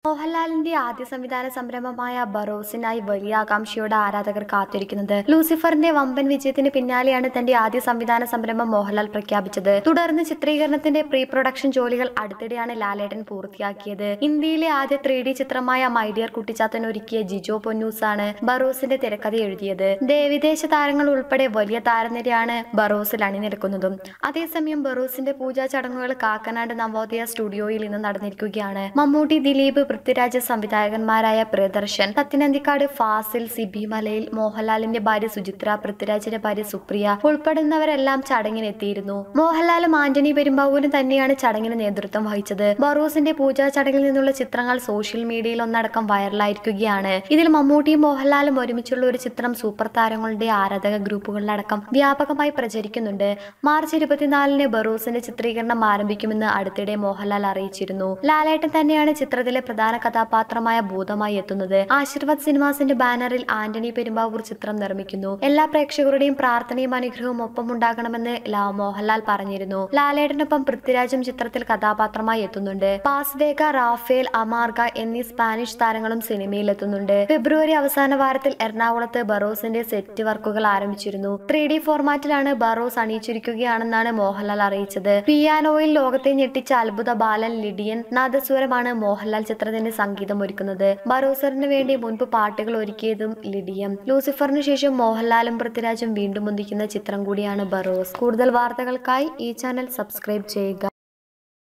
മോഹൻലാലിന്റെ ആദ്യ സംവിധാന സംരംഭമായ ബറോസിനായി വലിയ ആകാംക്ഷയോടെ ആരാധകർ കാത്തിരിക്കുന്നത് ലൂസിഫറിന്റെ വമ്പൻ വിജയത്തിന് പിന്നാലെയാണ് തന്റെ ആദ്യ സംവിധാന സംരംഭം മോഹൻലാൽ പ്രഖ്യാപിച്ചത് തുടർന്ന് ചിത്രീകരണത്തിന്റെ പ്രീ പ്രൊഡക്ഷൻ ജോലികൾ അടുത്തിടെയാണ് ലാലേട്ടൻ പൂർത്തിയാക്കിയത് ഇന്ത്യയിലെ ആദ്യ ത്രീ ഡി ചിത്രമായ മൈഡിയർ കുട്ടിച്ചാത്തൻ ഒരുക്കിയ ജിജോ പൊന്നൂസാണ് ബറോസിന്റെ തിരക്കഥ എഴുതിയത് വിദേശ താരങ്ങൾ ഉൾപ്പെടെ വലിയ താരനിരയാണ് ബറോസിൽ അണിനിരക്കുന്നതും അതേസമയം ബറോസിന്റെ പൂജാ ചടങ്ങുകൾ കാക്കനാട് നവോദയ സ്റ്റുഡിയോയിൽ ഇന്ന് നടന്നിരിക്കുകയാണ് മമ്മൂട്ടി ദിലീപ് പൃഥ്വിരാജ് സംവിധായകന്മാരായ പ്രിയദർശൻ സത്യനന്ദിക്കാട് ഫാസിൽ സിബി മലയിൽ മോഹൻലാലിന്റെ ഭാര്യ സുചിത്ര പൃഥ്വിരാജിന്റെ ഭാര്യ സുപ്രിയ ഉൾപ്പെടുന്നവരെല്ലാം ചടങ്ങിനെത്തിയിരുന്നു മോഹൻലാലും ആന്റണി പെരുമ്പാവൂരും തന്നെയാണ് ചടങ്ങിന് നേതൃത്വം വഹിച്ചത് ബറോസിന്റെ പൂജാ ചടങ്ങിൽ നിന്നുള്ള ചിത്രങ്ങൾ സോഷ്യൽ മീഡിയയിൽ ഒന്നടക്കം വൈറലായിരിക്കുകയാണ് ഇതിൽ മമ്മൂട്ടിയും മോഹൻലാലും ഒരുമിച്ചുള്ള ഒരു ചിത്രം സൂപ്പർ താരങ്ങളുടെ ആരാധക ഗ്രൂപ്പുകളിലടക്കം വ്യാപകമായി പ്രചരിക്കുന്നുണ്ട് മാർച്ച് ഇരുപത്തിനാലിന് ബറോസിന്റെ ചിത്രീകരണം ആരംഭിക്കുമെന്ന് അടുത്തിടെ മോഹൻലാൽ അറിയിച്ചിരുന്നു ലാലേട്ടൻ തന്നെയാണ് ചിത്രത്തിലെ പ്രധാന കഥാപാത്രമായ ഭൂതമായി എത്തുന്നത് ആശീർവാദ് സിനിമാസിന്റെ ബാനറിൽ ആന്റണി പെരുമ്പാവൂർ ചിത്രം നിർമ്മിക്കുന്നു എല്ലാ പ്രേക്ഷകരുടെയും പ്രാർത്ഥനയും അനുഗ്രഹവും ഒപ്പമുണ്ടാകണമെന്ന് ലാ മോഹൻലാൽ പറഞ്ഞിരുന്നു ലാലേട്ടനൊപ്പം പൃഥ്വിരാജും ചിത്രത്തിൽ കഥാപാത്രമായി എത്തുന്നുണ്ട് പാസ്വേഗ റാഫേൽ അമാർഗ എന്നീ സ്പാനിഷ് താരങ്ങളും സിനിമയിൽ എത്തുന്നുണ്ട് ഫെബ്രുവരി അവസാന വാരത്തിൽ എറണാകുളത്ത് ബറോസിന്റെ സെറ്റ് വർക്കുകൾ ആരംഭിച്ചിരുന്നു ത്രീ ഡി ഫോർമാറ്റിലാണ് ബറോസ് അണിയിച്ചിരിക്കുകയാണെന്നാണ് മോഹൻലാൽ അറിയിച്ചത് പിയാനോയിൽ ലോകത്തെ ഞെട്ടിച്ച അത്ഭുത ബാലൻ ലിഡിയൻ നാദസ്വരമാണ് മോഹൻലാൽ ചിത്രത്തിന്റെ സംഗീതം ഒരുക്കുന്നത് ബറോസറിന് വേണ്ടി മുൻപ് പാട്ടുകൾ ഒരുക്കിയതും ലിഡിയം ലൂസിഫറിന് ശേഷം മോഹൻലാലും പൃഥ്വിരാജും വീണ്ടും ഒന്നിക്കുന്ന ചിത്രം കൂടിയാണ് ബറോസ് കൂടുതൽ വാർത്തകൾക്കായി ഈ ചാനൽ സബ്സ്ക്രൈബ് ചെയ്യുക